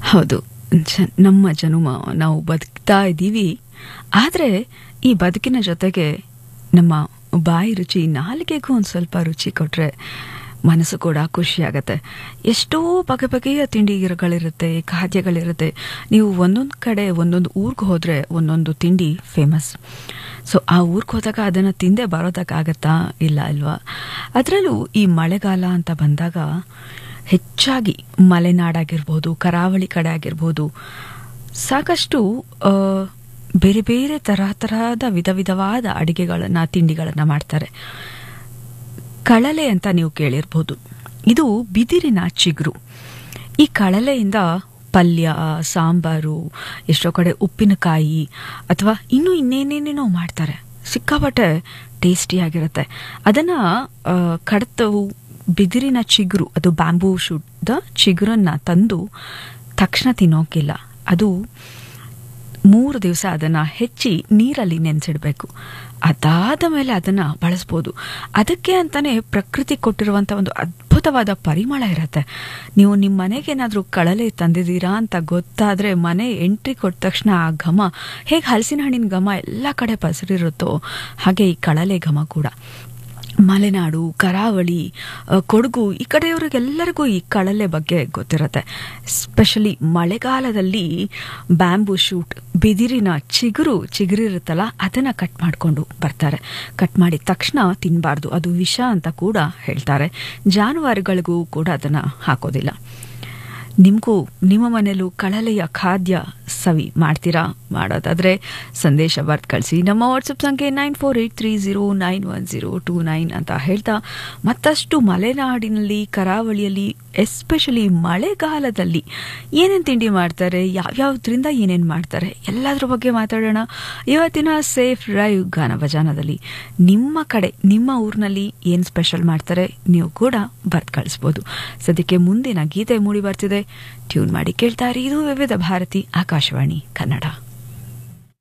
ಹೌದು ಜ- ನಮ್ಮ ಜನುಮ ನಾವು ಬದುಕ್ತಾ ಇದ್ದೀವಿ ಆದರೆ ಈ ಬದುಕಿನ ಜೊತೆಗೆ ನಮ್ಮ ಬಾಯಿ ರುಚಿ ನಾಲಿಗೆಗೂ ಒಂದು ಸ್ವಲ್ಪ ರುಚಿ ಕೊಟ್ರೆ ಮನಸ್ಸು ಕೂಡ ಖುಷಿಯಾಗತ್ತೆ ಎಷ್ಟೋ ಬಗೆ ಬಗೆಯ ತಿಂಡಿಗಳಿರುತ್ತೆ ಖಾದ್ಯಗಳಿರುತ್ತೆ ನೀವು ಒಂದೊಂದು ಕಡೆ ಒಂದೊಂದು ಊರಿಗೆ ಹೋದರೆ ಒಂದೊಂದು ತಿಂಡಿ ಫೇಮಸ್ ಸೊ ಆ ಊರಿಗೆ ಹೋದಾಗ ಅದನ್ನು ತಿಂದೇ ಬರೋದಕ್ಕಾಗತ್ತಾ ಇಲ್ಲ ಅಲ್ವಾ ಅದರಲ್ಲೂ ಈ ಮಳೆಗಾಲ ಅಂತ ಬಂದಾಗ ಹೆಚ್ಚಾಗಿ ಮಲೆನಾಡಾಗಿರ್ಬೋದು ಕರಾವಳಿ ಕಡೆ ಆಗಿರ್ಬೋದು ಸಾಕಷ್ಟು ಆ, ಬೇರೆ ಬೇರೆ ತರಹ ತರಹದ ವಿಧ ವಿಧವಾದ ಅಡಿಗೆಗಳನ್ನು ತಿಂಡಿಗಳನ್ನು ಮಾಡ್ತಾರೆ ಕಳಲೆ ಅಂತ ನೀವು ಕೇಳಿರ್ಬೋದು ಇದು ಬಿದಿರಿನ ಚಿಗುರು ಈ ಕಳಲೆಯಿಂದ ಪಲ್ಯ ಸಾಂಬಾರು ಎಷ್ಟೋ ಕಡೆ ಉಪ್ಪಿನಕಾಯಿ ಅಥವಾ ಇನ್ನೂ ಇನ್ನೇನೇನೇನೋ ಮಾಡ್ತಾರೆ ಸಿಕ್ಕಾಪಟ್ಟೆ ಟೇಸ್ಟಿಯಾಗಿರುತ್ತೆ ಅದನ್ನು ಕಡ್ತು ಬಿದಿರಿನ ಚಿಗುರು ಅದು ಬ್ಯಾಂಬೂ ಶೂಟ್ದ ಚಿಗುರನ್ನ ತಂದು ತಕ್ಷಣ ತಿನ್ನೋಕಿಲ್ಲ ಅದು ಮೂರು ದಿವಸ ಅದನ್ನು ಹೆಚ್ಚಿ ನೀರಲ್ಲಿ ನೆನೆಸಿಡಬೇಕು ಅದಾದ ಮೇಲೆ ಅದನ್ನು ಬಳಸ್ಬೋದು ಅದಕ್ಕೆ ಅಂತಾನೆ ಪ್ರಕೃತಿ ಕೊಟ್ಟಿರುವಂಥ ಒಂದು ಅದ್ಭುತವಾದ ಪರಿಮಳ ಇರುತ್ತೆ ನೀವು ನಿಮ್ಮ ಮನೆಗೆ ಏನಾದರೂ ಕಳಲೆ ತಂದಿದ್ದೀರಾ ಅಂತ ಗೊತ್ತಾದರೆ ಮನೆ ಎಂಟ್ರಿ ಕೊಟ್ಟ ತಕ್ಷಣ ಆ ಘಮ ಹೇಗೆ ಹಲಸಿನ ಹಣ್ಣಿನ ಘಮ ಎಲ್ಲ ಕಡೆ ಪಸರಿರುತ್ತೋ ಹಾಗೆ ಈ ಕಳಲೆ ಘಮ ಕೂಡ ಮಲೆನಾಡು ಕರಾವಳಿ ಆ, ಕೊಡಗು ಈ ಕಡೆಯವರಿಗೆಲ್ಲರಿಗೂ ಈ ಕಳಲೆ ಬಗ್ಗೆ ಗೊತ್ತಿರುತ್ತೆ ಸ್ಪೆಷಲಿ ಮಳೆಗಾಲದಲ್ಲಿ ಬ್ಯಾಂಬೂ ಶೂಟ್ ಬಿದಿರಿನ ಚಿಗುರು ಚಿಗುರಿರುತ್ತಲ್ಲ ಅದನ್ನು ಕಟ್ ಮಾಡಿಕೊಂಡು ಬರ್ತಾರೆ ಕಟ್ ಮಾಡಿದ ತಕ್ಷಣ ತಿನ್ನಬಾರ್ದು ಅದು ವಿಷ ಅಂತ ಕೂಡ ಹೇಳ್ತಾರೆ ಜಾನುವಾರುಗಳಿಗೂ ಕೂಡ ಅದನ್ನು ಹಾಕೋದಿಲ್ಲ ನಿಮಗೂ ನಿಮ್ಮ ಮನೆಯಲ್ಲೂ ಕಳಲೆಯ ಖಾದ್ಯ ಸವಿ ಮಾಡ್ತೀರಾ ಮಾಡೋದಾದ್ರೆ ಸಂದೇಶ ಬರ್ದು ಕಳಿಸಿ ನಮ್ಮ ವಾಟ್ಸಪ್ ಸಂಖ್ಯೆ nine four eight three zero nine one zero two nine ಅಂತ ಹೇಳ್ತಾ ಮತ್ತಷ್ಟು ಮಲೆನಾಡಿನಲ್ಲಿ ಕರಾವಳಿಯಲ್ಲಿ ಎಸ್ಪೆಷಲಿ ಮಳೆಗಾಲದಲ್ಲಿ ಏನೇನು ತಿಂಡಿ ಮಾಡ್ತಾರೆ ಯಾವ್ಯಾವ್ದ್ರಿಂದ ಏನೇನು ಮಾಡ್ತಾರೆ ಎಲ್ಲದ್ರ ಬಗ್ಗೆ ಮಾತಾಡೋಣ ಇವತ್ತಿನ ಸೇಫ್ ಡ್ರೈವ್ ಗಾನ ಭಜಾನದಲ್ಲಿ ನಿಮ್ಮ ಕಡೆ ನಿಮ್ಮ ಊರಿನಲ್ಲಿ ಏನು ಸ್ಪೆಷಲ್ ಮಾಡ್ತಾರೆ ನೀವು ಕೂಡ ಬರ್ದು ಕಳಿಸ್ಬೋದು ಸದ್ಯಕ್ಕೆ ಮುಂದಿನ ಗೀತೆ ಮೂಡಿ ಬರ್ತಿದೆ ಟ್ಯೂನ್ ಮಾಡಿ ಕೇಳ್ತಾರೆ ಇದು ವಿವಿಧ ಭಾರತಿ ಆಕಾಶವಾಣಿ ಕನ್ನಡ